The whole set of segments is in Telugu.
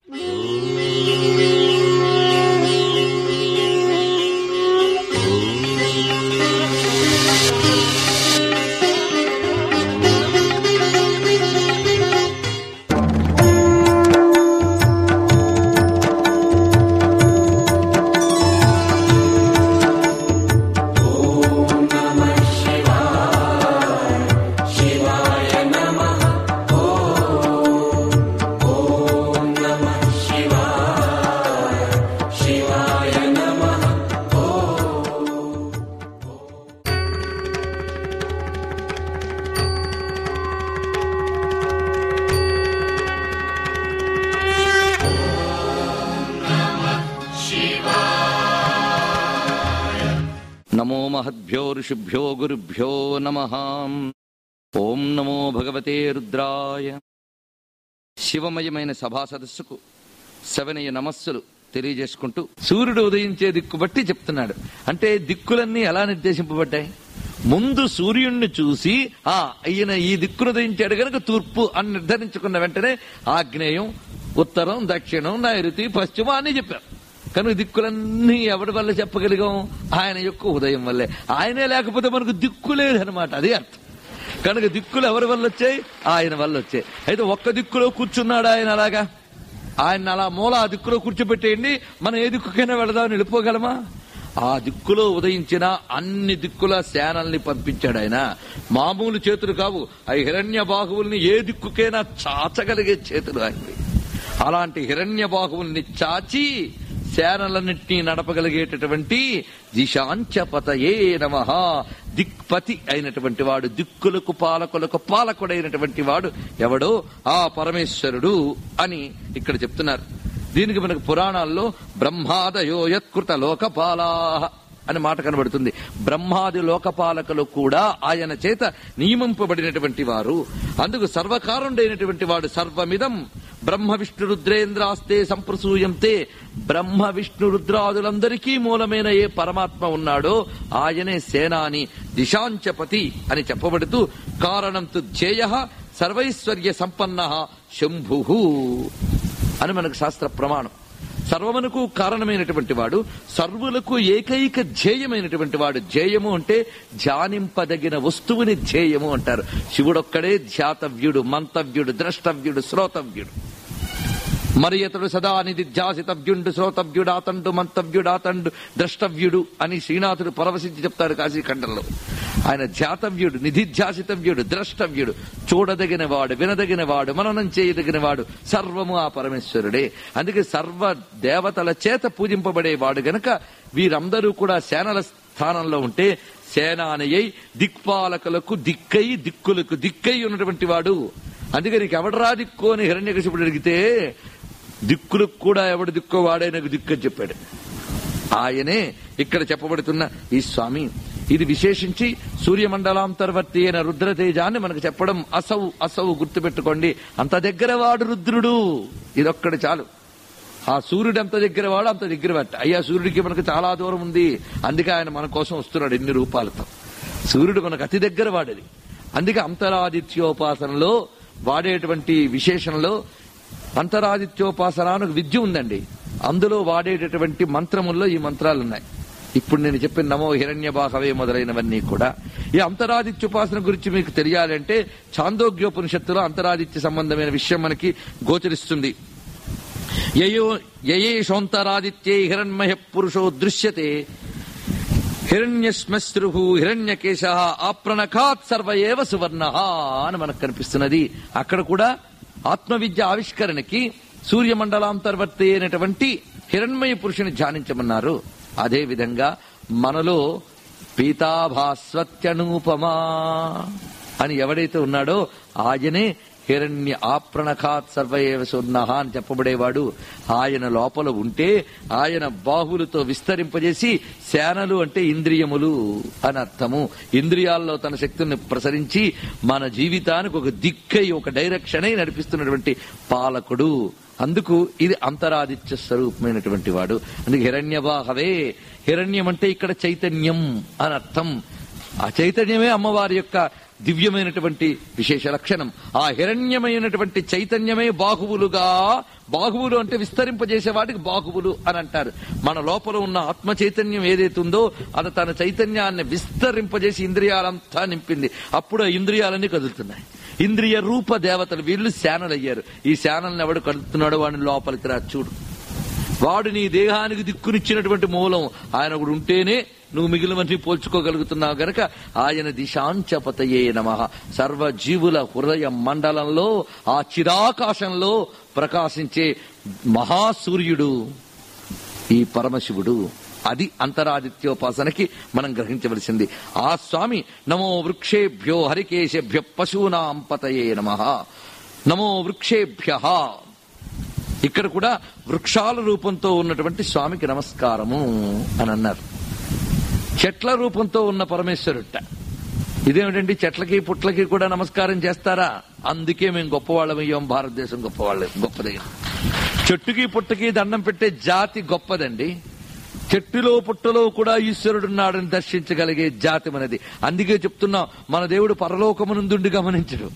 నమో మహద్భ్యో ఋషిభ్యో గురుభ్యో నమ ఓం నమో భగవతే రుద్రాయ శివమయమైన సభా సదస్సుకు శవనయ్య నమస్సులు తెలియజేసుకుంటూ సూర్యుడు ఉదయించే దిక్కు బట్టి చెప్తున్నాడు అంటే దిక్కులన్నీ ఎలా నిర్దేశింపబడ్డాయి ముందు సూర్యుణ్ణి చూసి ఆ ఈయన ఈ దిక్కును ఉదయించాడు గనక తూర్పు అని నిర్ధారించుకున్న వెంటనే ఆగ్నేయం ఉత్తరం దక్షిణం నైరుతి పశ్చిమ అని చెప్పారు కనుక దిక్కులన్నీ ఎవడి వల్ల చెప్పగలిగాం ఆయన యొక్క ఉదయం వల్లే ఆయనే లేకపోతే మనకు దిక్కు లేదనమాట అది అర్థం కనుక దిక్కులు ఎవరి వల్ల వచ్చాయి ఆయన వల్ల వచ్చాయి అయితే ఒక్క దిక్కులో కూర్చున్నాడు ఆయన అలాగా ఆయన అలా మూల ఆ దిక్కులో కూర్చోబెట్టేయండి మనం ఏ దిక్కుకైనా వెళదామని వెళ్ళిపోగలమా ఆ దిక్కులో ఉదయించిన అన్ని దిక్కుల సేనల్ని పంపించాడు ఆయన మామూలు చేతులు కావు ఆ హిరణ్య బాహువుల్ని ఏ దిక్కుకైనా చాచగలిగే చేతులు ఆయనవి అలాంటి హిరణ్య బాహువుల్ని చాచి సేనలన్నింటినీ నడపగలిగేటటువంటి దిశాంచపతయే నమ దిక్పతి అయినటువంటి వాడు దిక్కులకు పాలకులకు పాలకుడైనటువంటి వాడు ఎవడో ఆ పరమేశ్వరుడు అని ఇక్కడ చెప్తున్నారు దీనికి మనకు పురాణాల్లో బ్రహ్మాదయో యత్కృత లోకపాలా అని మాట కనబడుతుంది బ్రహ్మాది లోకపాలకులు కూడా ఆయన చేత నియమింపబడినటువంటి వారు అందుకు సర్వకారుడైనటువంటి వాడు సర్వమిదం బ్రహ్మ విష్ణు రుద్రేంద్రాస్తే సంప్రసూయంతే బ్రహ్మ విష్ణు రుద్రాదులందరికీ మూలమైన ఏ పరమాత్మ ఉన్నాడో ఆయనే సేనాని దిశాంచపతి అని చెప్పబడుతూ కారణం తు ధ్యేయ సర్వైశ్వర్య సంపన్న శంభు అని మనకు శాస్త్ర ప్రమాణం సర్వమునకు కారణమైనటువంటి వాడు సర్వులకు ఏకైక ధ్యేయమైనటువంటి వాడు ధ్యేయము అంటే ధ్యానింపదగిన వస్తువుని ధ్యేయము అంటారు శివుడొక్కడే ధ్యాతవ్యుడు మంతవ్యుడు ద్రష్టవ్యుడు శ్రోతవ్యుడు మరి ఇతడు సదా నిధిధ్యాసితవ్యుండు శ్రోతవ్యుడాతండు మంతవ్యుడాతండు ద్రష్టవ్యుడు అని శ్రీనాథుడు పరవశించి చెప్తాడు కాశీఖండంలో ఆయన ధ్యాతవ్యుడు నిధిధ్యాసితవ్యుడు ద్రష్టవ్యుడు చూడదగిన వాడు వినదగిన వాడు మననం చేయదగిన వాడు సర్వము ఆ పరమేశ్వరుడే అందుకే సర్వ దేవతల చేత పూజింపబడేవాడు గనక వీరందరూ కూడా సేనల స్థానంలో ఉంటే సేనానయ్యై దిక్పాలకులకు దిక్కై దిక్కులకు దిక్కై ఉన్నటువంటి వాడు అందుకే నీకు ఎవడరా దిక్కు అని హిరణ్యకశిపుడు అడిగితే దిక్కులకు కూడా ఎవడు దిక్కో వాడే నాకు దిక్కు అని చెప్పాడు ఆయనే ఇక్కడ చెప్పబడుతున్న ఈ స్వామి ఇది విశేషించి సూర్యమండలాంతర్వర్తి అయిన రుద్రతేజాన్ని మనకు చెప్పడం అసౌ అసౌ గుర్తుపెట్టుకోండి అంత దగ్గర వాడు రుద్రుడు ఇదొక్కడు చాలు ఆ సూర్యుడు ఎంత దగ్గర వాడు అంత దగ్గర పట్ట అయ్యా సూర్యుడికి మనకు చాలా దూరం ఉంది అందుకే ఆయన మన కోసం వస్తున్నాడు ఎన్ని రూపాలతో సూర్యుడు మనకు అతి దగ్గర వాడది అందుకే అంతరాదిత్యోపాసనలో వాడేటువంటి విశేషంలో అంతరాదిత్యోపాసన అని ఒక విద్య ఉందండి అందులో వాడేటటువంటి మంత్రముల్లో ఈ మంత్రాలు ఉన్నాయి ఇప్పుడు నేను చెప్పిన నమో హిరణ్య బాహవే మొదలైనవన్నీ కూడా ఈ అంతరాదిత్యోపాసన గురించి మీకు తెలియాలంటే చాందోగ్యోపనిషత్తులో అంతరాదిత్య సంబంధమైన విషయం మనకి గోచరిస్తుంది యయో యయేషోంతరాదిత్యే హిరణ్మయ పురుషో దృశ్యతే హిరణ్యశ్మశ్రు హిరణ్యకేశ ఆప్రణఖాత్ సర్వ ఏవ సువర్ణ అని మనకు కనిపిస్తున్నది అక్కడ కూడా ఆత్మవిద్య ఆవిష్కరణకి సూర్యమండలాంతర్వర్తి అయినటువంటి హిరణ్మయ పురుషుని ధ్యానించమన్నారు అదే విధంగా మనలో పీతాభాస్వత్యనూపమా అని ఎవడైతే ఉన్నాడో ఆయనే హిరణ్య ఆప్రణఖాత్ సర్వయేవ సున్నహ అని చెప్పబడేవాడు ఆయన లోపల ఉంటే ఆయన బాహులతో విస్తరింపజేసి సేనలు అంటే ఇంద్రియములు అని అర్థము ఇంద్రియాల్లో తన శక్తుల్ని ప్రసరించి మన జీవితానికి ఒక దిక్కై ఒక డైరెక్షన్ అయి నడిపిస్తున్నటువంటి పాలకుడు అందుకు ఇది అంతరాదిత్య స్వరూపమైనటువంటి వాడు అందుకే హిరణ్యవాహవే హిరణ్యం అంటే ఇక్కడ చైతన్యం అని అర్థం ఆ చైతన్యమే అమ్మవారి యొక్క దివ్యమైనటువంటి విశేష లక్షణం ఆ హిరణ్యమైనటువంటి చైతన్యమే బాహువులుగా బాహువులు అంటే విస్తరింపజేసే వాటికి బాహువులు అని అంటారు మన లోపల ఉన్న ఆత్మ చైతన్యం ఏదైతే ఉందో అది తన చైతన్యాన్ని విస్తరింపజేసి ఇంద్రియాలంతా నింపింది అప్పుడు ఆ ఇంద్రియాలన్నీ కదులుతున్నాయి ఇంద్రియ రూప దేవతలు వీళ్ళు శానలు అయ్యారు ఈ శానల్ని ఎవడు కదులుతున్నాడో వాడిని లోపలికి రా చూడు వాడు నీ దేహానికి దిక్కునిచ్చినటువంటి మూలం ఆయన ఒకడు ఉంటేనే నువ్వు మిగిలినవన్నీ పోల్చుకోగలుగుతున్నావు గనక ఆయన దిశాంచపతయే నమ సర్వజీవుల హృదయ మండలంలో ఆ చిరాకాశంలో ప్రకాశించే మహాసూర్యుడు ఈ పరమశివుడు అది అంతరాదిత్యోపాసనకి మనం గ్రహించవలసింది ఆ స్వామి నమో వృక్షేభ్యో హరికేశభ్య పశూనాం పతయే నమ నమో వృక్షేభ్య ఇక్కడ కూడా వృక్షాల రూపంతో ఉన్నటువంటి స్వామికి నమస్కారము అని అన్నారు చెట్ల రూపంతో ఉన్న పరమేశ్వరుట ఇదేమిటండి చెట్లకి పుట్లకి కూడా నమస్కారం చేస్తారా అందుకే మేము గొప్పవాళ్ళమయ్యాం భారతదేశం గొప్పవాళ్ళం గొప్పదయ్యాం చెట్టుకి పుట్టకి దండం పెట్టే జాతి గొప్పదండి చెట్టులో పుట్టలో కూడా ఈశ్వరుడున్నాడని దర్శించగలిగే జాతి మనది అందుకే చెప్తున్నాం మన దేవుడు పరలోకమునందుండి గమనించడు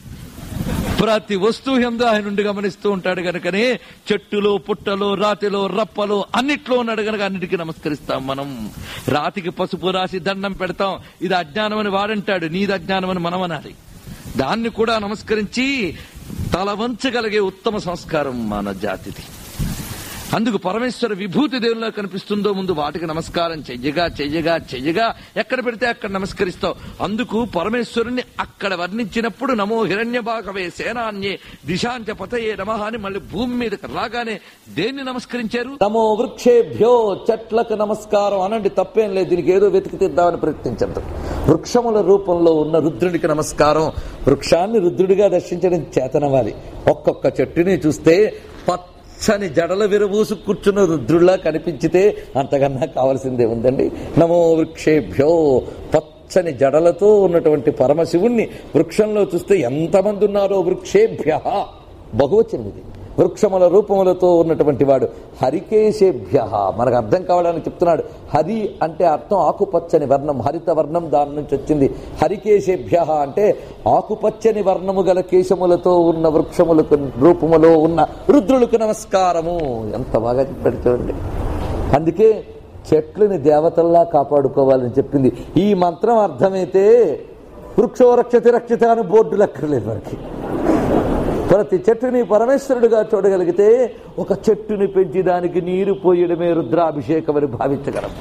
ప్రతి వస్తువు ఎందు ఆయన నుండి గమనిస్తూ ఉంటాడు గనుకనే చెట్టులో పుట్టలో రాతిలో రప్పలో అన్నిట్లో ఉన్నాడు గనక అన్నిటికీ నమస్కరిస్తాం మనం రాతికి పసుపు రాసి దండం పెడతాం ఇది అజ్ఞానం అని వాడంటాడు నీది అజ్ఞానం అని మనం అనాలి దాన్ని కూడా నమస్కరించి తల వంచగలిగే ఉత్తమ సంస్కారం మన జాతిది అందుకు పరమేశ్వర విభూతి దేవుల్లో కనిపిస్తుందో ముందు వాటికి నమస్కారం చెయ్యగా చెయ్యగా చెయ్యగా ఎక్కడ పెడితే అక్కడ నమస్కరిస్తావు అందుకు పరమేశ్వరుణ్ణి అక్కడ వర్ణించినప్పుడు నమో హిరణ్య భాగవే సేనాన్యే దిశాంచ పతయే నమ అని మళ్ళీ భూమి మీదకి రాగానే దేన్ని నమస్కరించారు నమో వృక్షేభ్యో చెట్లకు నమస్కారం అనండి తప్పేం లేదు దీనికి ఏదో వెతికి తీద్దామని ప్రయత్నించద్దు వృక్షముల రూపంలో ఉన్న రుద్రుడికి నమస్కారం వృక్షాన్ని రుద్రుడిగా దర్శించడం చేతనవ్వాలి ఒక్కొక్క చెట్టుని చూస్తే పచ్చని జడల విరబూసు కూర్చున్న రుద్రుల్లా కనిపించితే అంతకన్నా కావాల్సిందే ఉందండి నమో వృక్షేభ్యో పచ్చని జడలతో ఉన్నటువంటి పరమశివుణ్ణి వృక్షంలో చూస్తే ఎంతమంది ఉన్నారో వృక్షేభ్య బహువచనం ఇది వృక్షముల రూపములతో ఉన్నటువంటి వాడు హరికేశేభ్య మనకు అర్థం కావడానికి చెప్తున్నాడు హరి అంటే అర్థం ఆకుపచ్చని వర్ణం హరిత వర్ణం దాని నుంచి వచ్చింది హరికేశేభ్య అంటే ఆకుపచ్చని వర్ణము గల కేశములతో ఉన్న వృక్షములకు రూపములో ఉన్న రుద్రులకు నమస్కారము ఎంత బాగా చెప్పాడు చూడండి అందుకే చెట్లని దేవతల్లా కాపాడుకోవాలని చెప్పింది ఈ మంత్రం అర్థమైతే వృక్షో రక్షతి రక్షిత అని బోర్డులు అక్కర్లేదు మనకి ప్రతి చెట్టుని పరమేశ్వరుడుగా చూడగలిగితే ఒక చెట్టుని పెంచి దానికి నీరు పోయడమే రుద్రాభిషేకం అని భావించగలం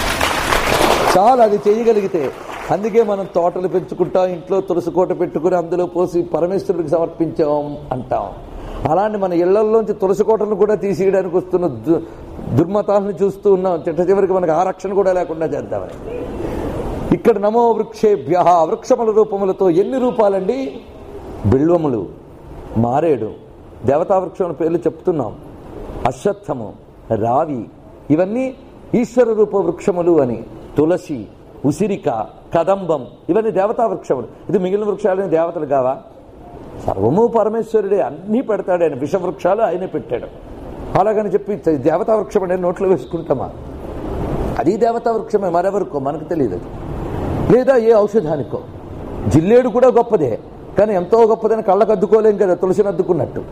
చాలా అది చేయగలిగితే అందుకే మనం తోటలు పెంచుకుంటాం ఇంట్లో తులసి కోట పెట్టుకుని అందులో పోసి పరమేశ్వరుడికి సమర్పించాం అంటాం అలాంటి మన ఇళ్లలోంచి తులసి కోటను కూడా తీసేయడానికి వస్తున్న దు- దుర్మతాలను చూస్తూ ఉన్నాం చిట్ట చివరికి మనకు ఆ రక్షణ కూడా లేకుండా చేద్దామని ఇక్కడ నమో వృక్షేభ్య వృక్షముల రూపములతో ఎన్ని రూపాలండి బిల్వములు మారేడు దేవతా వృక్షముల పేర్లు చెప్తున్నాం అశ్వత్థము రావి ఇవన్నీ ఈశ్వర రూప వృక్షములు అని తులసి ఉసిరిక కదంబం ఇవన్నీ దేవతా వృక్షములు ఇది మిగిలిన వృక్షాలని దేవతలు కావా సర్వము పరమేశ్వరుడే అన్నీ పెడతాడు ఆయన విష వృక్షాలు ఆయనే పెట్టాడు అలాగని చెప్పి దేవతా వృక్షం అనేది నోట్లో వేసుకుంటామా అది దేవతా వృక్షమే మరెవరికో మనకు తెలియదు అది. లేదా ఏ ఔషధానికో జిల్లేడు కూడా గొప్పదే కానీ ఎంతో గొప్పదని కళ్ళకు అద్దుకోలేం కదా తులసిని అద్దుకున్నట్టు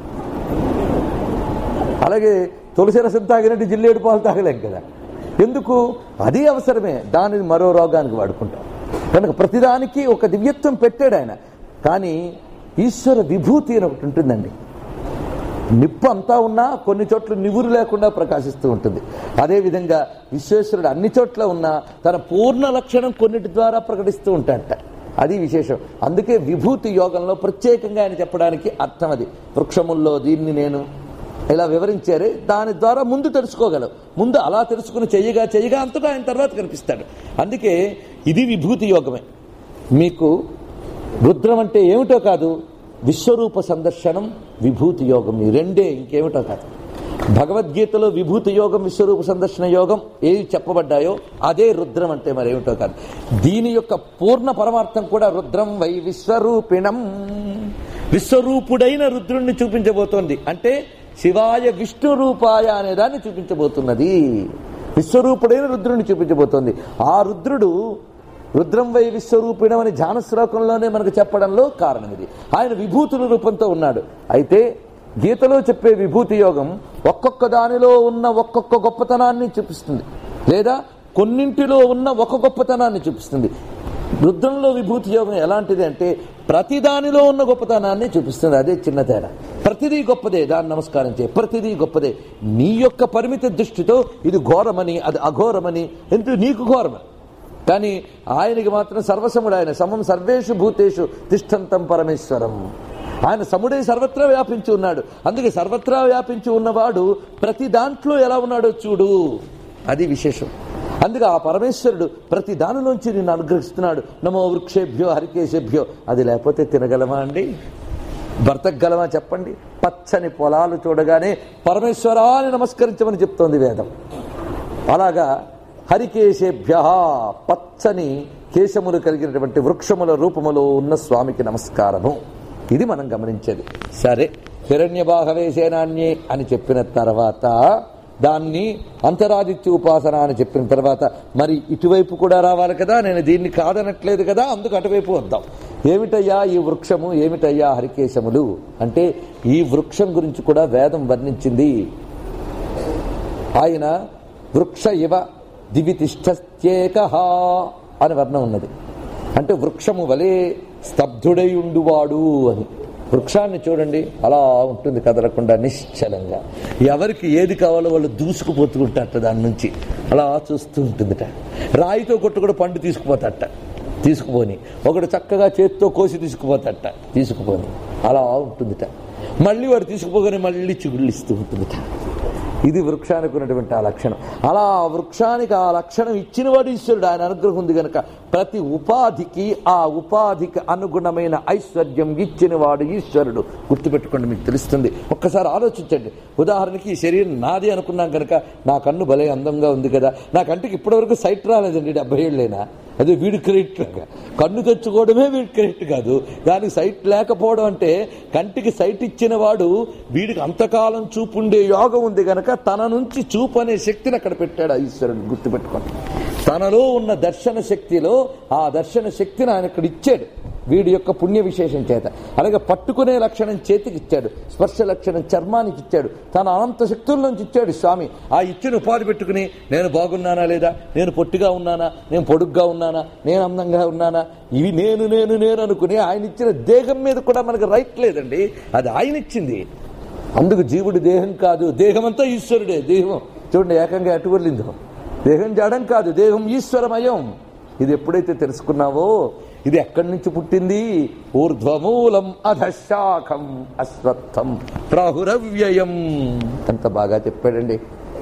అలాగే తులసి రసం తాగినట్టు జిల్లేడు పాలు తాగలేం కదా ఎందుకు అది అవసరమే దానిని మరో రోగానికి వాడుకుంటాం కనుక ప్రతిదానికి ఒక దివ్యత్వం పెట్టాడు ఆయన కానీ ఈశ్వర విభూతి అని ఒకటి ఉంటుందండి నిప్పు అంతా ఉన్నా కొన్ని చోట్ల నివురు లేకుండా ప్రకాశిస్తూ ఉంటుంది అదేవిధంగా విశ్వేశ్వరుడు అన్ని చోట్ల ఉన్నా తన పూర్ణ లక్షణం కొన్నిటి ద్వారా ప్రకటిస్తూ ఉంటాడట అది విశేషం అందుకే విభూతి యోగంలో ప్రత్యేకంగా ఆయన చెప్పడానికి అర్థం అది వృక్షముల్లో దీన్ని నేను ఇలా వివరించారే దాని ద్వారా ముందు తెలుసుకోగలవు ముందు అలా తెలుసుకుని చెయ్యగా చెయ్యగా అంతటా ఆయన తర్వాత కనిపిస్తాడు అందుకే ఇది విభూతి యోగమే మీకు రుద్రం అంటే ఏమిటో కాదు విశ్వరూప సందర్శనం విభూతి యోగం ఈ రెండే ఇంకేమిటో కాదు భగవద్గీతలో విభూతి యోగం విశ్వరూప సందర్శన యోగం ఏవి చెప్పబడ్డాయో అదే రుద్రం అంటే మరేమిటో కాదు దీని యొక్క పూర్ణ పరమార్థం కూడా రుద్రం వై విశ్వరూపిణం విశ్వరూపుడైన రుద్రుణ్ణి చూపించబోతోంది అంటే శివాయ విష్ణు రూపాయ అనే దాన్ని చూపించబోతున్నది విశ్వరూపుడైన రుద్రుడిని చూపించబోతోంది ఆ రుద్రుడు రుద్రం వై విశ్వరూపిణం అని ధ్యాన శ్లోకంలోనే మనకు చెప్పడంలో కారణం ఇది ఆయన విభూతుల రూపంతో ఉన్నాడు అయితే గీతలో చెప్పే విభూతి యోగం ఒక్కొక్క దానిలో ఉన్న ఒక్కొక్క గొప్పతనాన్ని చూపిస్తుంది లేదా కొన్నింటిలో ఉన్న ఒక గొప్పతనాన్ని చూపిస్తుంది రుద్రంలో విభూతి యోగం ఎలాంటిది అంటే ప్రతి దానిలో ఉన్న గొప్పతనాన్ని చూపిస్తుంది అదే చిన్న తేడా ప్రతిదీ గొప్పదే దాన్ని నమస్కారం చేయి ప్రతిదీ గొప్పదే నీ యొక్క పరిమిత దృష్టితో ఇది ఘోరమని అది అఘోరమని ఎందుకు నీకు ఘోరమని కానీ ఆయనకి మాత్రం సర్వసముడు ఆయన సమం సర్వేషు భూతేషు తిష్టంతం పరమేశ్వరం ఆయన సముడే సర్వత్రా వ్యాపించి ఉన్నాడు అందుకే సర్వత్రా వ్యాపించి ఉన్నవాడు ప్రతి దాంట్లో ఎలా ఉన్నాడో చూడు అది విశేషం అందుకే ఆ పరమేశ్వరుడు ప్రతి దానిలోంచి నిన్ను అనుగ్రహిస్తున్నాడు నమో వృక్షేభ్యో హరికేశభ్యో అది లేకపోతే తినగలమా అండి బ్రతకగలమా చెప్పండి పచ్చని పొలాలు చూడగానే పరమేశ్వరాన్ని నమస్కరించమని చెప్తోంది వేదం అలాగా హరికేశేభ్య పచ్చని కేశములు కలిగినటువంటి వృక్షముల రూపములో ఉన్న స్వామికి నమస్కారము ఇది మనం గమనించేది సరే హిరణ్యబాహవేశేనాన్యే అని చెప్పిన తర్వాత దాన్ని అంతరాదిత్య ఉపాసన అని చెప్పిన తర్వాత మరి ఇటువైపు కూడా రావాలి కదా నేను దీన్ని కాదనట్లేదు కదా అందుకు అటువైపు వద్దాం ఏమిటయ్యా ఈ వృక్షము ఏమిటయ్యా హరికేశములు అంటే ఈ వృక్షం గురించి కూడా వేదం వర్ణించింది ఆయన వృక్ష ఇవ దివితిష్టేక అని వర్ణం ఉన్నది అంటే వృక్షము వలె స్తబ్దుడై ఉండువాడు అని వృక్షాన్ని చూడండి అలా ఉంటుంది కదలకుండా నిశ్చలంగా ఎవరికి ఏది కావాలో వాళ్ళు దూసుకుపోతుంటారట దాని నుంచి అలా చూస్తూ ఉంటుందిట రాయితో కొట్టు కూడా పండు తీసుకుపోతాట తీసుకుపోని ఒకడు చక్కగా చేత్తో కోసి తీసుకుపోతాట తీసుకుపోని అలా ఉంటుందిట మళ్ళీ వాడు తీసుకుపోగానే మళ్ళీ చిగుళ్ళిస్తూ ఉంటుందిట ఇది వృక్షానికి ఉన్నటువంటి ఆ లక్షణం అలా ఆ వృక్షానికి ఆ లక్షణం ఇచ్చినవాడు ఈశ్వరుడు ఆయన అనుగ్రహం ఉంది గనక ప్రతి ఉపాధికి ఆ ఉపాధికి అనుగుణమైన ఐశ్వర్యం ఇచ్చినవాడు ఈశ్వరుడు గుర్తుపెట్టుకోండి మీకు తెలుస్తుంది ఒక్కసారి ఆలోచించండి ఉదాహరణకి ఈ శరీరం నాది అనుకున్నాం కనుక నా కన్ను భలే అందంగా ఉంది కదా నా కంటికి ఇప్పటివరకు సైట్ రాలేదండి డెబ్బై ఏళ్ళైనా అదే వీడి క్రెడిట్ లాగా కన్ను తెచ్చుకోవడమే వీడి క్రెడిట్ కాదు దానికి సైట్ లేకపోవడం అంటే కంటికి సైట్ ఇచ్చిన వాడు వీడికి అంతకాలం చూపు ఉండే యోగం ఉంది గనక తన నుంచి చూపు అనే శక్తిని అక్కడ పెట్టాడు ఆ ఈశ్వరుడు గుర్తుపెట్టుకోండి తనలో ఉన్న దర్శన శక్తిలో ఆ దర్శన శక్తిని ఆయన ఇక్కడ ఇచ్చాడు వీడి యొక్క పుణ్య విశేషం చేత అలాగే పట్టుకునే లక్షణం చేతికి ఇచ్చాడు స్పర్శ లక్షణం చర్మానికి ఇచ్చాడు తన అనంత శక్తుల నుంచి ఇచ్చాడు స్వామి ఆ ఇచ్చిన ఉపాధి పెట్టుకుని నేను బాగున్నానా లేదా నేను పొట్టిగా ఉన్నానా నేను పొడుగ్గా ఉన్నానా నేను అందంగా ఉన్నానా ఇవి నేను నేను నేను అనుకుని ఆయన ఇచ్చిన దేహం మీద కూడా మనకు రైట్ లేదండి అది ఆయన ఇచ్చింది అందుకు జీవుడి దేహం కాదు దేహమంతా ఈశ్వరుడే దేహం చూడండి ఏకంగా ఎటు వెళ్ళిందో దేహం జాడం కాదు దేహం ఈశ్వరమయం ఇది ఎప్పుడైతే తెలుసుకున్నావో ఇది ఎక్కడి నుంచి పుట్టింది ఊర్ధ్వమూలం అధశాఖం అశ్వత్థం ప్రాహురవ్యయం ఎంత బాగా చెప్పాడండి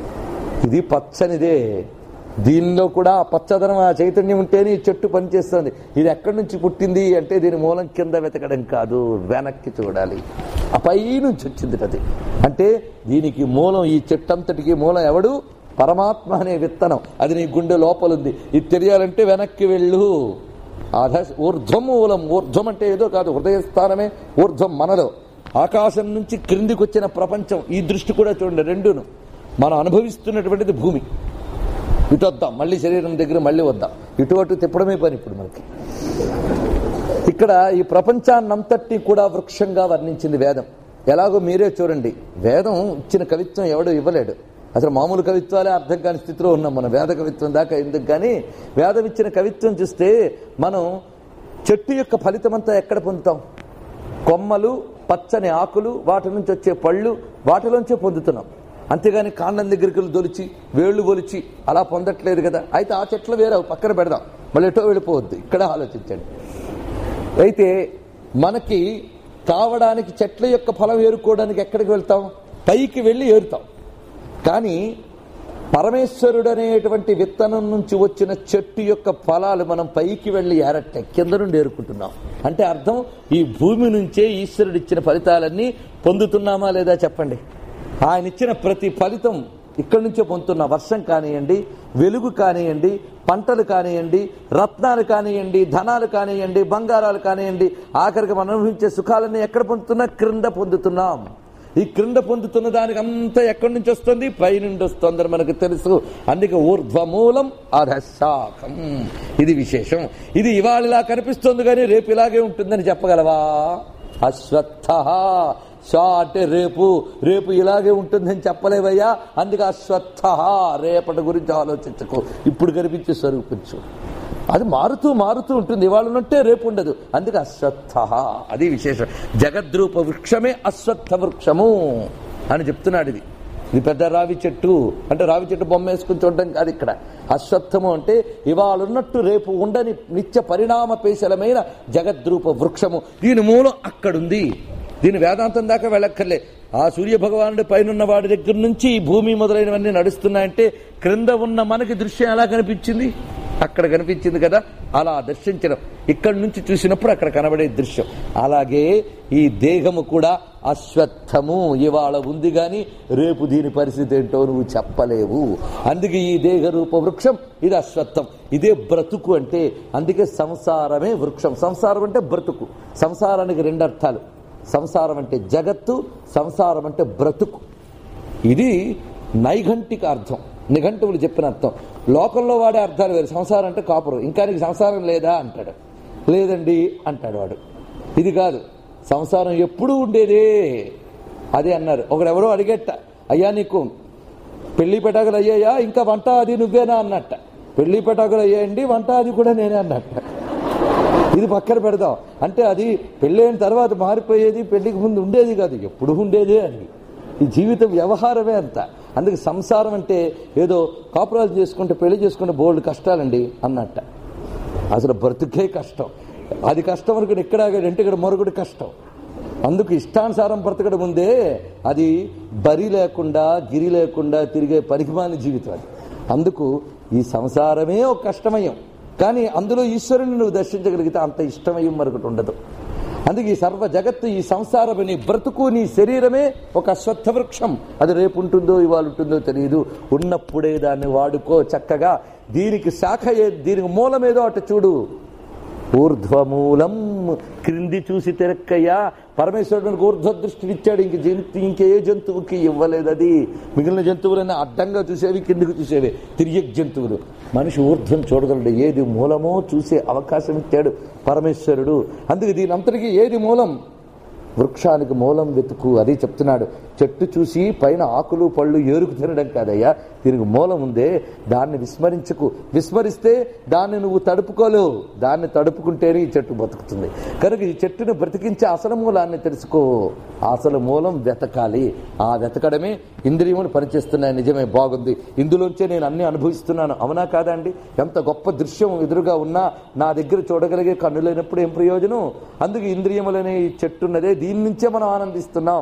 ఇది పచ్చనిదే దీనిలో కూడా ఆ పచ్చదనం ఆ చైతన్యం ఉంటేనే ఈ చెట్టు పనిచేస్తుంది ఇది ఎక్కడి నుంచి పుట్టింది అంటే దీని మూలం కింద వెతకడం కాదు వెనక్కి చూడాలి ఆ పై నుంచి వచ్చింది అది అంటే దీనికి మూలం ఈ చెట్టంతటికి మూలం ఎవడు పరమాత్మ అనే విత్తనం అది నీ గుండె లోపలుంది ఇది తెలియాలంటే వెనక్కి వెళ్ళు అధ ఊర్ధ్వం మూలం ఊర్ధ్వం అంటే ఏదో కాదు హృదయస్థానమే ఊర్ధ్వం మనలో ఆకాశం నుంచి క్రిందికి వచ్చిన ప్రపంచం ఈ దృష్టి కూడా చూడండి రెండును మనం అనుభవిస్తున్నటువంటిది భూమి ఇటు వద్దాం మళ్ళీ శరీరం దగ్గర మళ్ళీ వద్దాం ఇటు అటు తిప్పడమే పని ఇప్పుడు మనకి ఇక్కడ ఈ ప్రపంచాన్నంతటినీ కూడా వృక్షంగా వర్ణించింది వేదం ఎలాగో మీరే చూడండి వేదం ఇచ్చిన కవిత్వం ఎవడు ఇవ్వలేడు అసలు మామూలు కవిత్వాలే అర్థం కాని స్థితిలో ఉన్నాం మనం వేద కవిత్వం దాకా ఎందుకు కానీ వేదం ఇచ్చిన కవిత్వం చూస్తే మనం చెట్టు యొక్క ఫలితమంతా ఎక్కడ పొందుతాం కొమ్మలు పచ్చని ఆకులు వాటి నుంచి వచ్చే పళ్ళు వాటిలోంచే పొందుతున్నాం అంతేగాని కాండం దగ్గరికి వెళ్ళి దొలిచి వేళ్ళు ఒలిచి అలా పొందట్లేదు కదా అయితే ఆ చెట్లు వేరే పక్కన పెడదాం మళ్ళీ ఎటో వెళ్ళిపోవద్దు ఇక్కడ ఆలోచించండి అయితే మనకి కావడానికి చెట్ల యొక్క ఫలం ఏరుకోవడానికి ఎక్కడికి వెళ్తాం పైకి వెళ్ళి ఏరుతాం కానీ పరమేశ్వరుడు అనేటువంటి విత్తనం నుంచి వచ్చిన చెట్టు యొక్క ఫలాలు మనం పైకి వెళ్ళి ఏరట్టే కింద నుండి ఏరుకుంటున్నాం అంటే అర్థం ఈ భూమి నుంచే ఈశ్వరుడు ఇచ్చిన ఫలితాలన్నీ పొందుతున్నామా లేదా చెప్పండి ఆయన ఇచ్చిన ప్రతి ఫలితం ఇక్కడి నుంచే పొందుతున్న వర్షం కానివ్వండి వెలుగు కానివ్వండి పంటలు కానివ్వండి రత్నాలు కానివ్వండి ధనాలు కానివ్వండి బంగారాలు కానివ్వండి ఆఖరికి మనం అనుభవించే సుఖాలన్నీ ఎక్కడ పొందుతున్నా క్రింద పొందుతున్నాం ఈ క్రింద పొందుతున్న దానికి అంతా ఎక్కడి నుంచి వస్తుంది పైనుండి వస్తుందని మనకు తెలుసు అందుకే ఊర్ధ్వమూలం అధశాఖం ఇది విశేషం ఇది ఇవాళ ఇలా కనిపిస్తుంది కానీ రేపు ఇలాగే ఉంటుందని చెప్పగలవా అశ్వత్థ షా అంటే రేపు రేపు ఇలాగే ఉంటుందని చెప్పలేవయ్యా అందుకే అశ్వత్థ రేపటి గురించి ఆలోచించకు ఇప్పుడు కనిపించే స్వరూపం చూడు అది మారుతూ మారుతూ ఉంటుంది ఇవాళ ఉన్నట్టే రేపు ఉండదు అందుకే అశ్వత్థ అది విశేషం జగద్రూప వృక్షమే అశ్వత్థ వృక్షము అని చెప్తున్నాడు ఇది ఇది పెద్ద రావి చెట్టు అంటే రావి చెట్టు బొమ్మ వేసుకుని చూడడం కాదు ఇక్కడ అశ్వత్థము అంటే ఇవాళ ఉన్నట్టు రేపు ఉండని నిత్య పరిణామ పేశలమైన జగద్రూప వృక్షము దీని మూలం అక్కడుంది దీని వేదాంతం దాకా వెళ్ళక్కర్లే ఆ సూర్య భగవానుడి పైన వాడి దగ్గర నుంచి ఈ భూమి మొదలైనవన్నీ నడుస్తున్నాయంటే క్రింద ఉన్న మనకి దృశ్యం ఎలా కనిపించింది అక్కడ కనిపించింది కదా అలా దర్శించడం ఇక్కడి నుంచి చూసినప్పుడు అక్కడ కనబడే దృశ్యం అలాగే ఈ దేహము కూడా అశ్వత్థము ఇవాళ ఉంది గాని రేపు దీని పరిస్థితి ఏంటో నువ్వు చెప్పలేవు అందుకే ఈ దేహ రూప వృక్షం ఇది అశ్వత్థం ఇదే బ్రతుకు అంటే అందుకే సంసారమే వృక్షం సంసారం అంటే బ్రతుకు సంసారానికి రెండు అర్థాలు సంసారం అంటే జగత్తు సంసారం అంటే బ్రతుకు ఇది నైఘంటిక అర్థం నిఘంటువులు చెప్పిన అర్థం లోకంలో వాడే అర్థాలు వేరు సంసారం అంటే కాపురం ఇంకా నీకు సంసారం లేదా అంటాడు లేదండి అంటాడు వాడు ఇది కాదు సంసారం ఎప్పుడూ ఉండేదే అదే అన్నారు ఒకడెవరో అడిగేట అయ్యా నీకు పెళ్లి పెటాకులు అయ్యాయా ఇంకా వంట అది నువ్వేనా అన్నట్ట పెళ్లి పెటాకులు అయ్యాయండి వంట అది కూడా నేనే అన్నట్ట ఇది పక్కన పెడదాం అంటే అది పెళ్ళైన తర్వాత మారిపోయేది పెళ్లికి ముందు ఉండేది కాదు ఎప్పుడు ఉండేదే అని ఈ జీవిత వ్యవహారమే అంత అందుకే సంసారం అంటే ఏదో కాపురాలు చేసుకుంటే పెళ్లి చేసుకుంటే బోల్డ్ కష్టాలండి అన్నట్ట అసలు బ్రతుకే కష్టం అది కష్టం అనుకుని ఎక్కడ అంటే ఇక్కడ మరొకటి కష్టం అందుకు ఇష్టానుసారం బ్రతకడం ముందే అది బరి లేకుండా గిరి లేకుండా తిరిగే పరిమాణ జీవితం అది అందుకు ఈ సంసారమే ఒక కష్టమయం కానీ అందులో ఈశ్వరుని నువ్వు దర్శించగలిగితే అంత ఇష్టమయం మరొకటి ఉండదు అందుకే ఈ సర్వ జగత్తు ఈ సంసారం నీ బ్రతుకు నీ శరీరమే ఒక అశ్వత్థ వృక్షం అది రేపు ఉంటుందో ఇవాళ ఉంటుందో తెలియదు ఉన్నప్పుడే దాన్ని వాడుకో చక్కగా దీనికి శాఖ ఏ దీనికి మూలమేదో అటు చూడు ఊర్ధ్వమూలం క్రింది చూసి తిరక్కయ్యా పరమేశ్వరుడికి ఊర్ధ్వ దృష్టిని ఇచ్చాడు ఇంక జంతు ఇంకే జంతువుకి ఇవ్వలేదు అది మిగిలిన జంతువులన్నీ అడ్డంగా చూసేవి కిందికి చూసేవి తిరిగి జంతువులు మనిషి ఊర్ధ్వం చూడగలడు ఏది మూలమో చూసే అవకాశం ఇచ్చాడు పరమేశ్వరుడు అందుకే దీని అంతటికీ ఏది మూలం వృక్షానికి మూలం వెతుకు అది చెప్తున్నాడు చెట్టు చూసి పైన ఆకులు పళ్ళు ఏరుకు తినడం కాదయ్యా దీనికి మూలం ఉందే దాన్ని విస్మరించకు విస్మరిస్తే దాన్ని నువ్వు తడుపుకోలేవు దాన్ని తడుపుకుంటేనే ఈ చెట్టు బతుకుతుంది కనుక ఈ చెట్టును బ్రతికించే అసలు మూలాన్ని తెలుసుకో అసలు మూలం వెతకాలి ఆ వెతకడమే ఇంద్రియములు పనిచేస్తున్నాయి నిజమే బాగుంది ఇందులోంచే నేను అన్ని అనుభవిస్తున్నాను అవునా కాదా అండి ఎంత గొప్ప దృశ్యం ఎదురుగా ఉన్నా నా దగ్గర చూడగలిగే కన్ను లేనప్పుడు ఏం ప్రయోజనం అందుకే ఇంద్రియములనే ఈ చెట్టున్నదే దీని నుంచే మనం ఆనందిస్తున్నాం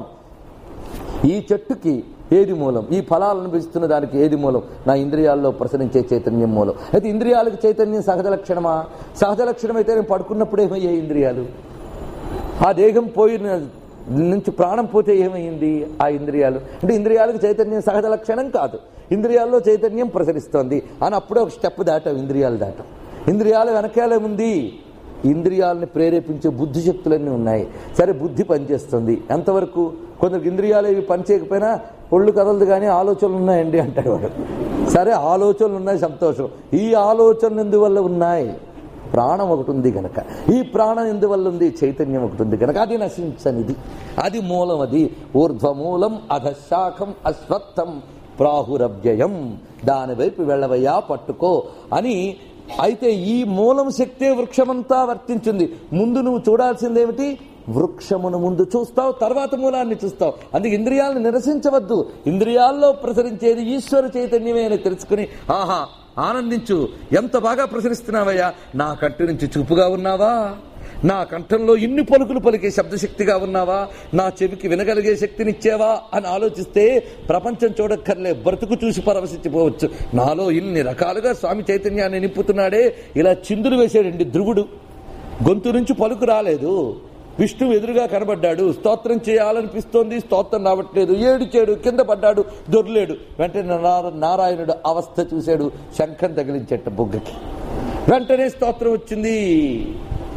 ఈ చెట్టుకి ఏది మూలం ఈ ఫలాలను అనుభవిస్తున్న దానికి ఏది మూలం నా ఇంద్రియాల్లో ప్రసరించే చైతన్యం మూలం అయితే ఇంద్రియాలకు చైతన్యం సహజ లక్షణమా సహజ లక్షణం అయితే నేను పడుకున్నప్పుడు ఏమయ్యాయి ఇంద్రియాలు ఆ దేహం పోయిన నుంచి ప్రాణం పోతే ఏమైంది ఆ ఇంద్రియాలు అంటే ఇంద్రియాలకు చైతన్యం సహజ లక్షణం కాదు ఇంద్రియాల్లో చైతన్యం ప్రసరిస్తోంది అని అప్పుడే ఒక స్టెప్ దాటాం ఇంద్రియాలు దాటాం ఇంద్రియాల వెనకాలే ఉంది ఇంద్రియాలని ప్రేరేపించే బుద్ధి శక్తులన్నీ ఉన్నాయి సరే బుద్ధి పనిచేస్తుంది ఎంతవరకు కొందరికి ఇంద్రియాలు ఇవి పనిచేయకపోయినా ఒళ్ళు కదలదు కానీ ఆలోచనలు ఉన్నాయండి అంటాడు వాడు సరే ఆలోచనలు ఉన్నాయి సంతోషం ఈ ఆలోచనలు ఎందువల్ల ఉన్నాయి ప్రాణం ఒకటి ఉంది గనక ఈ ప్రాణం ఎందువల్ల ఉంది చైతన్యం ఒకటి ఉంది గనక అది నశించనిది అది మూలం అది ఊర్ధ్వమూలం అధశాఖం అశ్వత్థం ప్రాహురవ్యయం దాని వైపు వెళ్ళవయ్యా పట్టుకో అని అయితే ఈ మూలం శక్తే వృక్షమంతా వర్తించింది ముందు నువ్వు చూడాల్సిందేమిటి వృక్షమును ముందు చూస్తావు తర్వాత మూలాన్ని చూస్తావు అందుకే ఇంద్రియాలను నిరసించవద్దు ఇంద్రియాల్లో ప్రసరించేది ఈశ్వర చైతన్యమే అని తెలుసుకుని ఆహా ఆనందించు ఎంత బాగా ప్రసరిస్తున్నావయ్యా నా కంటి నుంచి చూపుగా ఉన్నావా నా కంఠంలో ఇన్ని పలుకులు పలికే శబ్దశక్తిగా ఉన్నావా నా చెవికి వినగలిగే శక్తినిచ్చేవా అని ఆలోచిస్తే ప్రపంచం చూడక్కర్లే బ్రతుకు చూసి పరవశించిపోవచ్చు నాలో ఇన్ని రకాలుగా స్వామి చైతన్యాన్ని నింపుతున్నాడే ఇలా చిందులు వేసాడండి ధ్రువుడు గొంతు నుంచి పలుకు రాలేదు విష్ణువు ఎదురుగా కనబడ్డాడు స్తోత్రం చేయాలనిపిస్తోంది స్తోత్రం రావట్లేదు ఏడిచాడు కింద పడ్డాడు దొర్లేడు వెంటనే నార- నారాయణుడు అవస్థ చూశాడు శంఖం తగిలించట బుగ్గకి వెంటనే స్తోత్రం వచ్చింది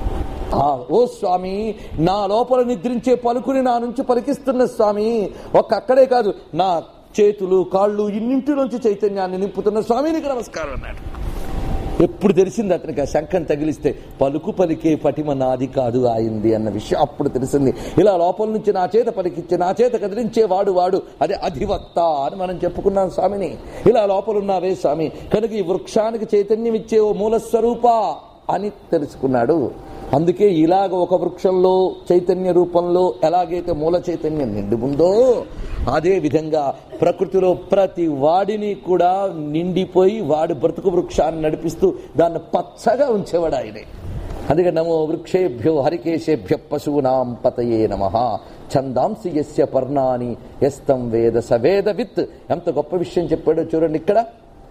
ఆ, ఓ స్వామి నా లోపల నిద్రించే పలుకుని నా నుంచి పలికిస్తున్న స్వామి ఒక్క అక్కడే కాదు నా చేతులు కాళ్ళు ఇన్నింటి నుంచి చైతన్యాన్ని నింపుతున్న స్వామి నీకు నమస్కారం అన్నాడు ఎప్పుడు తెలిసింది అతనికి ఆ శంఖం తగిలిస్తే పలుకు పలికే పటిమ నాది కాదు ఆయింది అన్న విషయం అప్పుడు తెలిసింది ఇలా లోపల నుంచి నా చేత పలికిచ్చే నా చేత కదిలించే వాడు వాడు అదే అధివక్త అని మనం చెప్పుకున్నాం స్వామిని ఇలా లోపలున్నావే స్వామి కనుక ఈ వృక్షానికి చైతన్యం ఇచ్చే ఓ మూల స్వరూప అని తెలుసుకున్నాడు అందుకే ఇలాగ ఒక వృక్షంలో చైతన్య రూపంలో ఎలాగైతే మూల చైతన్యం నిండి ఉందో అదే విధంగా ప్రకృతిలో ప్రతి వాడిని కూడా నిండిపోయి వాడి బ్రతుకు వృక్షాన్ని నడిపిస్తూ దాన్ని పచ్చగా ఉంచేవాడు ఆయనే అందుకే నమో వృక్షేభ్యో హరికేశేభ్య పశూనాం పతయే నమ ఛందాంసి యస్య పర్ణాని ఎస్తం వేద సవేద విత్ ఎంత గొప్ప విషయం చెప్పాడో చూడండి ఇక్కడ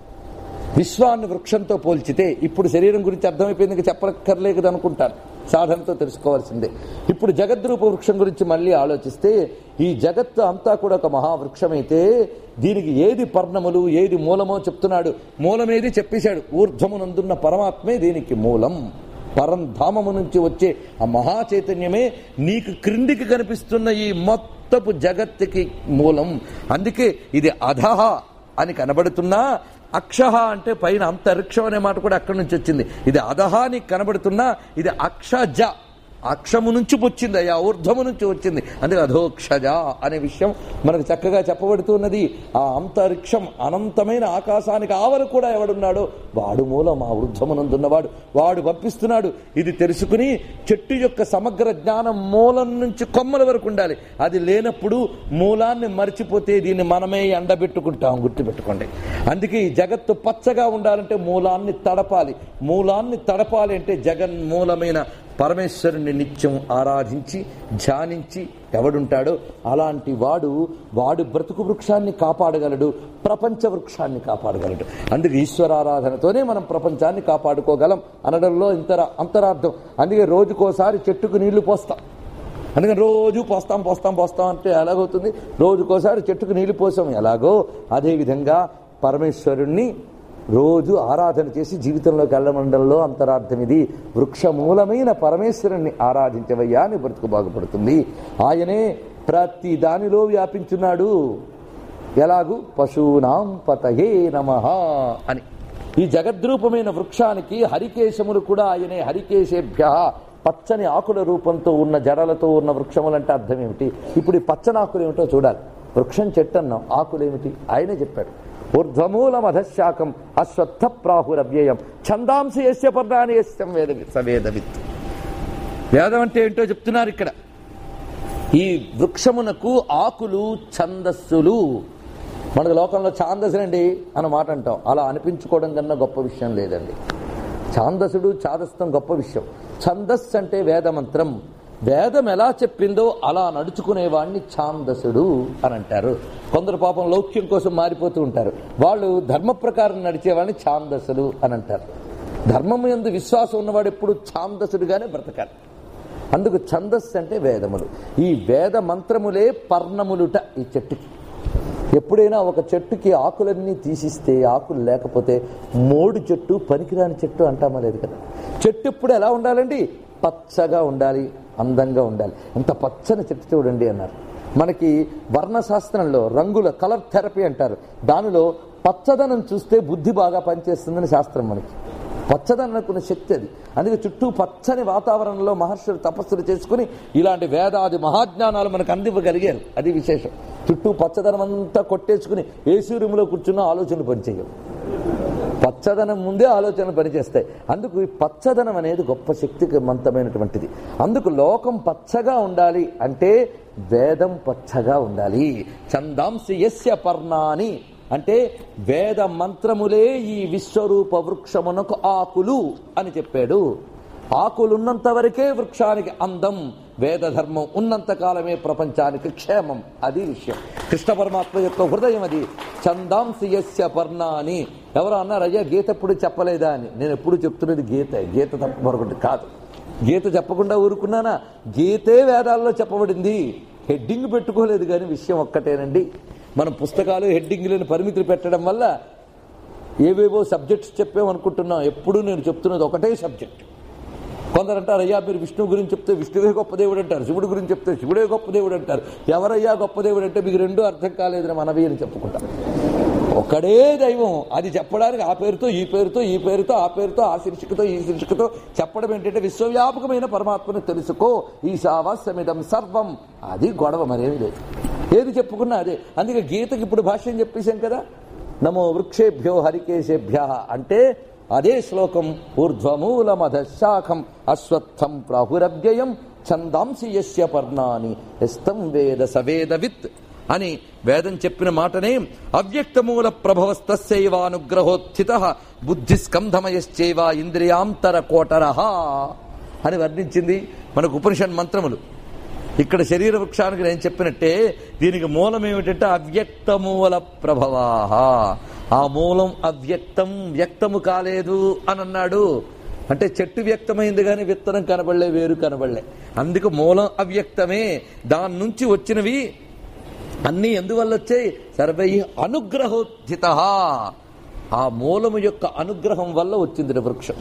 విశ్వాన్ని వృక్షంతో పోల్చితే ఇప్పుడు శరీరం గురించి అర్థమైపోయింది ఇంకా చెప్పక్కర్లేదు అనుకుంటాను సాధనతో తెలుసుకోవాల్సిందే ఇప్పుడు జగద్రూప వృక్షం గురించి మళ్ళీ ఆలోచిస్తే ఈ జగత్తు అంతా కూడా ఒక మహావృక్షమైతే దీనికి ఏది పర్ణములు ఏది మూలమో చెప్తున్నాడు మూలమేది చెప్పేశాడు ఊర్ధ్వమునందున్న పరమాత్మే దీనికి మూలం పరంధామము నుంచి వచ్చే ఆ మహా చైతన్యమే నీకు క్రిందికి కనిపిస్తున్న ఈ మొత్తపు జగత్తుకి మూలం అందుకే ఇది అధహ అని కనబడుతున్నా అక్షహ అంటే పైన అంతరిక్షం అనే మాట కూడా అక్కడి నుంచి వచ్చింది ఇది అధహ నీకు కనబడుతున్నా ఇది అక్షజ అక్షము నుంచి వచ్చింది అయ్యా ఊర్ధ్వము నుంచి వచ్చింది అందుకే అధోక్షజ అనే విషయం మనకు చక్కగా చెప్పబడుతున్నది ఆ అంతరిక్షం అనంతమైన ఆకాశానికి ఆవలు కూడా ఎవడున్నాడో వాడు మూలం ఆ ఊర్ధ్వమునందున్నవాడు వాడు పంపిస్తున్నాడు ఇది తెలుసుకుని చెట్టు యొక్క సమగ్ర జ్ఞానం మూలం నుంచి కొమ్మల వరకు ఉండాలి అది లేనప్పుడు మూలాన్ని మర్చిపోతే దీన్ని మనమే ఎండబెట్టుకుంటాం గుర్తుపెట్టుకోండి అందుకే ఈ జగత్తు పచ్చగా ఉండాలంటే మూలాన్ని తడపాలి మూలాన్ని తడపాలి అంటే జగన్మూలమైన పరమేశ్వరుణ్ణి నిత్యం ఆరాధించి ధ్యానించి ఎవడుంటాడో అలాంటి వాడు వాడు బ్రతుకు వృక్షాన్ని కాపాడగలడు ప్రపంచ వృక్షాన్ని కాపాడగలడు అందుకే ఈశ్వరారాధనతోనే మనం ప్రపంచాన్ని కాపాడుకోగలం అనడంలో ఇంతర అంతరార్థం అందుకే రోజుకోసారి చెట్టుకు నీళ్లు పోస్తాం అందుకని రోజు పోస్తాం పోస్తాం పోస్తాం అంటే ఎలాగవుతుంది రోజుకోసారి చెట్టుకు నీళ్లు పోసాం ఎలాగో అదేవిధంగా పరమేశ్వరుణ్ణి రోజు ఆరాధన చేసి జీవితంలోకి వెళ్ళమండంలో అంతరార్థం ఇది వృక్షమూలమైన పరమేశ్వరుణ్ణి ఆరాధించవయ్యా అని బ్రతుకు బాగుపడుతుంది ఆయనే ప్రతి దానిలో వ్యాపించున్నాడు ఎలాగు పశూనాం పతయే నమ అని ఈ జగద్రూపమైన వృక్షానికి హరికేశములు కూడా ఆయనే హరికేశేభ్య పచ్చని ఆకుల రూపంతో ఉన్న జడలతో ఉన్న వృక్షములంటే అర్థం ఏమిటి ఇప్పుడు ఈ పచ్చని ఆకులు ఏమిటో చూడాలి వృక్షం చెట్టు అన్నాం ఆకులేమిటి ఆయనే చెప్పాడు ఊర్ధ్వమూలం అధశాకం అశ్వత్థ ప్రాహురవ్యయం ఛందాంసి యస్య పర్ణాని యస్యం వేద సవేదవిత్ వేదం అంటే ఏంటో చెప్తున్నారు ఇక్కడ ఈ వృక్షమునకు ఆకులు ఛందస్సులు మనకు లోకంలో ఛాందసులండి అన్న మాట అంటాం అలా అనిపించుకోవడం కన్నా గొప్ప విషయం లేదండి ఛాందసుడు ఛాదస్థం గొప్ప విషయం ఛందస్సు అంటే వేదమంత్రం వేదం ఎలా చెప్పిందో అలా నడుచుకునేవాడిని ఛాందసుడు అని అంటారు కొందరు పాపం లౌక్యం కోసం మారిపోతూ ఉంటారు వాళ్ళు ధర్మ ప్రకారం నడిచేవాడిని ఛాందసులు అని అంటారు ధర్మం ఎందు విశ్వాసం ఉన్నవాడు ఎప్పుడు ఛాందసుడుగానే బ్రతకాలి అందుకు ఛందస్సు అంటే వేదములు ఈ వేద మంత్రములే పర్ణములుట ఈ చెట్టుకి ఎప్పుడైనా ఒక చెట్టుకి ఆకులన్నీ తీసిస్తే ఆకులు లేకపోతే మోడు చెట్టు పనికిరాని చెట్టు అంటామా లేదు కదా చెట్టు ఎప్పుడు ఎలా ఉండాలండి పచ్చగా ఉండాలి అందంగా ఉండాలి ఎంత పచ్చని చెట్టు చూడండి అన్నారు మనకి వర్ణశాస్త్రంలో రంగుల కలర్ థెరపీ అంటారు దానిలో పచ్చదనం చూస్తే బుద్ధి బాగా పనిచేస్తుందని శాస్త్రం మనకి పచ్చదనకున్న శక్తి అది అందుకే చుట్టూ పచ్చని వాతావరణంలో మహర్షులు తపస్సులు చేసుకుని ఇలాంటి వేదాది మహాజ్ఞానాలు మనకు అందివ్వగలిగారు అది విశేషం చుట్టూ పచ్చదనం అంతా కొట్టేసుకుని ఏసీ రూమ్లో కూర్చున్న ఆలోచనలు పనిచేయవు పచ్చదనం ముందే ఆలోచనలు పనిచేస్తాయి అందుకు ఈ పచ్చదనం అనేది గొప్ప శక్తిమంతమైనటువంటిది అందుకు లోకం పచ్చగా ఉండాలి అంటే వేదం పచ్చగా ఉండాలి చందాంసి యస్య పర్ణాని అంటే వేద మంత్రములే ఈ విశ్వరూప వృక్షమునకు ఆకులు అని చెప్పాడు ఆకులున్నంత వరకే వృక్షానికి అందం వేద ధర్మం ఉన్నంత కాలమే ప్రపంచానికి క్షేమం అది విషయం కృష్ణ పరమాత్మ యొక్క హృదయం అది చందాంసి యస్య పర్ణాని ఎవరు అన్నారు అయ్యా గీత ఎప్పుడు చెప్పలేదా అని నేను ఎప్పుడు చెప్తున్నది గీత గీత తప్ప మరొకటి కాదు గీత చెప్పకుండా ఊరుకున్నానా గీతే వేదాల్లో చెప్పబడింది హెడ్డింగ్ పెట్టుకోలేదు కానీ విషయం ఒక్కటేనండి మనం పుస్తకాలు హెడ్డింగ్లను పరిమితులు పెట్టడం వల్ల ఏవేవో సబ్జెక్ట్స్ చెప్పామనుకుంటున్నాం ఎప్పుడు నేను చెప్తున్నది ఒకటే సబ్జెక్ట్ కొందరు అంటారు అయ్యా మీరు విష్ణువు గురించి చెప్తే విష్ణువే గొప్ప దేవుడు అంటారు శివుడి గురించి చెప్తే శివుడే గొప్ప దేవుడు అంటారు ఎవరయ్యా గొప్ప దేవుడు అంటే మీకు రెండు అర్థం కాలేదని మనవి అని చెప్పుకుంటారు ఒక్కడే దైవం అది చెప్పడానికి ఆ పేరుతో ఈ పేరుతో ఈ పేరుతో ఆ పేరుతో ఆ శీర్షికతో ఈ శీర్షికతో చెప్పడం ఏంటంటే విశ్వవ్యాపకమైన పరమాత్మను తెలుసుకో ఈశావాస్యమిదం సర్వం అది గొడవ మరేమీ లేదు ఏది చెప్పుకున్నా అదే అందుకే గీతకి ఇప్పుడు భాష్యం చెప్పేశాం కదా నమో వృక్షేభ్యో హరికేశేభ్య అంటే అదే శ్లోకం ఊర్ధ్వమూలమధ శాఖం అశ్వత్థం ప్రాహురవ్యయం ఛందాంసి యస్య పర్ణాని ఎస్తం వేద సవేదవిత్ అని వేదం చెప్పిన మాటనే అవ్యక్తమూల ప్రభవస్తస్యైవానుగ్రహోత్థిత బుద్ధిస్కంధమయశ్చైవ ఇంద్రియాంతర కోటరహ అని వర్ణించింది మనకు ఉపనిషత్ మంత్రములు ఇక్కడ శరీర వృక్షానికి నేను చెప్పినట్టే దీనికి మూలం ఏమిటంటే అవ్యక్తమూల ప్రభవాహ ఆ మూలం అవ్యక్తం వ్యక్తము కాలేదు అని అన్నాడు అంటే చెట్టు వ్యక్తమైంది కానీ విత్తనం కనబడలే వేరు కనబడలే అందుకు మూలం అవ్యక్తమే దాని నుంచి వచ్చినవి అన్నీ ఎందువల్ల వచ్చాయి సర్వై అనుగ్రహోత్థిత ఆ మూలము యొక్క అనుగ్రహం వల్ల వచ్చింది వృక్షం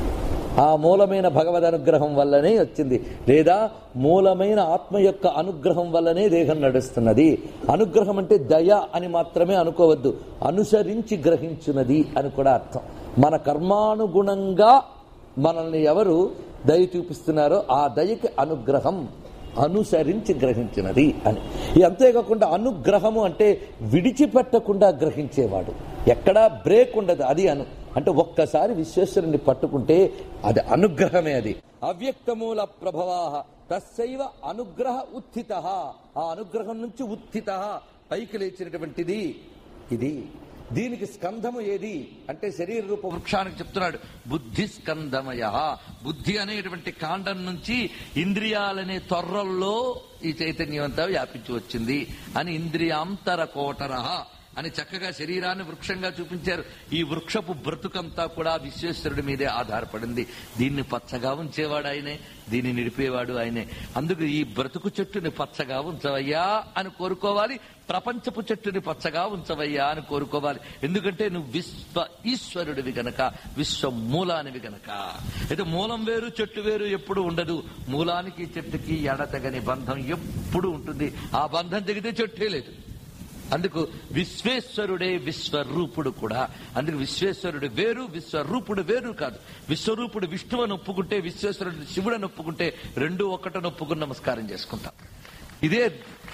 ఆ మూలమైన భగవద్ అనుగ్రహం వల్లనే వచ్చింది లేదా మూలమైన ఆత్మ యొక్క అనుగ్రహం వల్లనే దేహం నడుస్తున్నది అనుగ్రహం అంటే దయ అని మాత్రమే అనుకోవద్దు అనుసరించి గ్రహించున్నది అని కూడా అర్థం మన కర్మానుగుణంగా మనల్ని ఎవరు దయ చూపిస్తున్నారో ఆ దయకి అనుగ్రహం అనుసరించి గ్రహించినది అని ఇది అంతేకాకుండా అనుగ్రహము అంటే విడిచిపెట్టకుండా గ్రహించేవాడు ఎక్కడా బ్రేక్ ఉండదు అది అను అంటే ఒక్కసారి విశ్వేశ్వరుని పట్టుకుంటే అది అనుగ్రహమే అది అవ్యక్తమూల ప్రభవాహ తస్సైవ అనుగ్రహ ఉత్థిత ఆ అనుగ్రహం నుంచి ఉత్థిత పైకి లేచినటువంటిది ఇది దీనికి స్కంధము ఏది అంటే శరీర రూప వృక్షానికి చెప్తున్నాడు బుద్ధి స్కంధమయ బుద్ధి అనేటువంటి కాండం నుంచి ఇంద్రియాలనే తొర్రల్లో ఈ చైతన్యం అంతా వ్యాపించి వచ్చింది అని ఇంద్రియాంతర కోటరహ అని చక్కగా శరీరాన్ని వృక్షంగా చూపించారు ఈ వృక్షపు బ్రతుకంతా కూడా విశ్వేశ్వరుడి మీదే ఆధారపడింది దీన్ని పచ్చగా ఉంచేవాడు ఆయనే దీన్ని నిడిపేవాడు ఆయనే అందుకు ఈ బ్రతుకు చెట్టుని పచ్చగా ఉంచవయ్యా అని కోరుకోవాలి ప్రపంచపు చెట్టుని పచ్చగా ఉంచవయ్యా అని కోరుకోవాలి ఎందుకంటే నువ్వు విశ్వ ఈశ్వరుడివి గనక విశ్వ మూలానివి గనక అయితే మూలం వేరు చెట్టు వేరు ఎప్పుడు ఉండదు మూలానికి చెట్టుకి ఎడతగని బంధం ఎప్పుడు ఉంటుంది ఆ బంధం తెగితే చెట్టే లేదు అందుకు విశ్వేశ్వరుడే విశ్వరూపుడు కూడా అందుకు విశ్వేశ్వరుడు వేరు విశ్వరూపుడు వేరు కాదు విశ్వరూపుడు విష్ణువుని ఒప్పుకుంటే విశ్వేశ్వరుడు శివుడని ఒప్పుకుంటే రెండు ఒక్కటని ఒప్పుకుని నమస్కారం చేసుకుంటాం ఇదే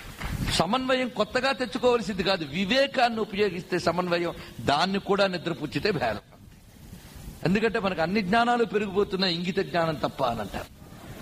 సమన్వయం కొత్తగా తెచ్చుకోవలసింది కాదు వివేకాన్ని ఉపయోగిస్తే సమన్వయం దాన్ని కూడా నిద్రపుచ్చితే భేదం ఎందుకంటే మనకు అన్ని జ్ఞానాలు పెరిగిపోతున్న ఇంగిత జ్ఞానం తప్ప అని అంటారు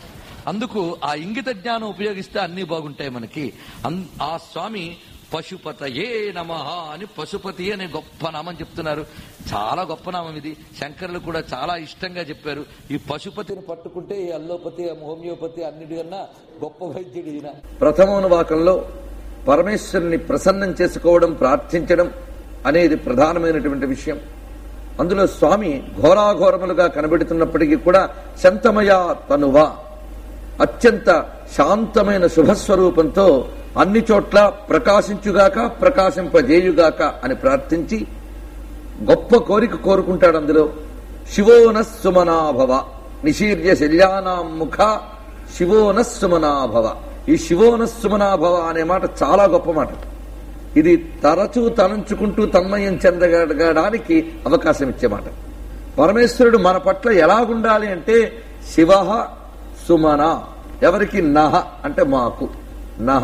అందుకు ఆ ఇంగిత జ్ఞానం ఉపయోగిస్తే అన్ని బాగుంటాయి మనకి అన్- ఆ స్వామి పశుపతయే నమ అని పశుపతి అనే గొప్ప నామం చెప్తున్నారు చాలా గొప్ప నామం ఇది శంకర్లు కూడా చాలా ఇష్టంగా చెప్పారు ఈ పశుపతిని పట్టుకుంటే ఈ అల్లోపతి హోమియోపతి అన్నిటికన్నా గొప్ప వైద్యుడు ఈయన ప్రథమోనువాకంలో పరమేశ్వరుని ప్రసన్నం చేసుకోవడం ప్రార్థించడం అనేది ప్రధానమైనటువంటి విషయం అందులో స్వామి ఘోరాఘోరములుగా కనబడుతున్నప్పటికీ కూడా శంతమయ తనువా అత్యంత శాంతమైన శుభస్వరూపంతో అన్ని చోట్ల ప్రకాశించుగాక ప్రకాశింపజేయుగాక అని ప్రార్థించి గొప్ప కోరిక కోరుకుంటాడు అందులో శివోన సుమనాభవ నిశీర్య శల్యానాం ముఖ శివోన సుమనాభవ ఈ శివోన సుమనాభవ అనే మాట చాలా గొప్ప మాట ఇది తరచూ తలంచుకుంటూ తన్మయం చెందగలగడానికి అవకాశం ఇచ్చే మాట పరమేశ్వరుడు మన పట్ల ఎలాగుండాలి అంటే శివ సుమన ఎవరికి నహ అంటే మాకు నహ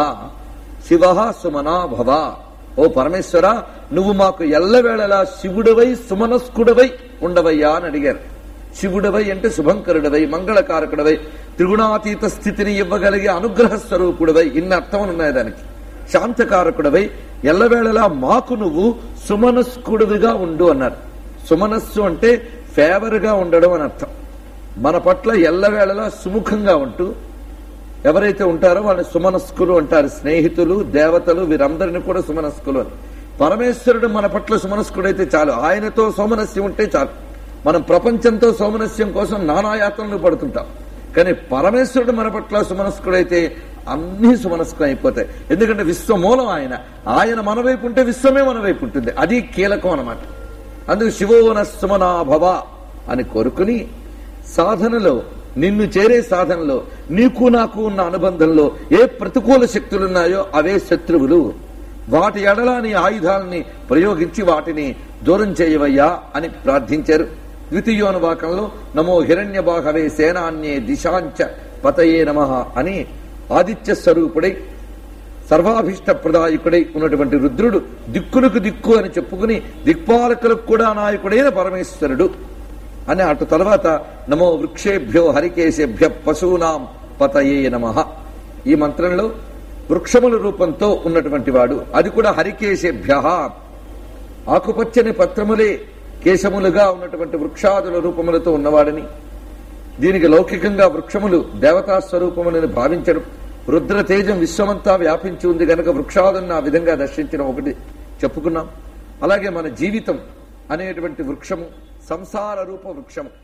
శివ సుమనా భవ ఓ పరమేశ్వర నువ్వు మాకు ఎల్లవేళలా శివుడవై సుమనస్కుడవై ఉండవయ్యా అని అడిగారు శివుడవై అంటే శుభంకరుడవై మంగళకారకుడవై త్రిగుణాతీత స్థితిని ఇవ్వగలిగే అనుగ్రహ స్వరూపుడవై ఇన్ని అర్థములు ఉన్నాయి దానికి శాంతకారకుడవై ఎల్లవేళలా మాకు నువ్వు సుమనస్కుడువిగా ఉండు అన్నారు సుమనస్సు అంటే ఫేవర్ గా ఉండడం అని అర్థం మన పట్ల ఎల్లవేళలా సుముఖంగా ఉంటూ ఎవరైతే ఉంటారో వాళ్ళని సుమనస్కులు అంటారు స్నేహితులు దేవతలు వీరందరిని కూడా సుమనస్కులు అని పరమేశ్వరుడు మన పట్ల సుమనస్కుడైతే చాలు ఆయనతో సోమనస్యం ఉంటే చాలు మనం ప్రపంచంతో సోమనస్యం కోసం నానాయాతనలు పడుతుంటాం కానీ పరమేశ్వరుడు మన పట్ల సుమనస్కుడైతే అన్ని సుమనస్కం అయిపోతాయి ఎందుకంటే విశ్వమూలం ఆయన ఆయన మన వైపు ఉంటే విశ్వమే మన వైపు ఉంటుంది అది కీలకం అన్నమాట అందుకు శివోన సుమనాభవ అని కోరుకుని సాధనలో నిన్ను చేరే సాధనలో నీకు నాకు ఉన్న అనుబంధంలో ఏ ప్రతికూల శక్తులున్నాయో అవే శత్రువులు వాటి ఎడల నీ ఆయుధాలని ప్రయోగించి వాటిని దూరం చేయవయ్యా అని ప్రార్థించారు ద్వితీయోనువాకంలో నమో హిరణ్య బాహవే సేనాన్యే దిశాంచ పతయే నమ అని ఆదిత్య స్వరూపుడై సర్వాభిష్ట ప్రదాయకుడై ఉన్నటువంటి రుద్రుడు దిక్కులకు దిక్కు అని చెప్పుకుని దిక్పాలకులకు కూడా నాయకుడైన పరమేశ్వరుడు అని అటు తర్వాత నమో వృక్షేభ్యో హరికేశేభ్య పశూనాం పతయే నమ ఈ మంత్రంలో వృక్షముల రూపంతో ఉన్నటువంటి వాడు అది కూడా హరికేశేభ్య ఆకుపచ్చని పత్రములే కేశములుగా ఉన్నటువంటి వృక్షాదుల రూపములతో ఉన్నవాడని దీనికి లౌకికంగా వృక్షములు దేవతా స్వరూపములని భావించడం రుద్ర తేజం విశ్వమంతా వ్యాపించి ఉంది గనక వృక్షాదులను ఆ విధంగా దర్శించడం ఒకటి చెప్పుకున్నాం అలాగే మన జీవితం అనేటువంటి వృక్షము సంసార రూప వృక్షము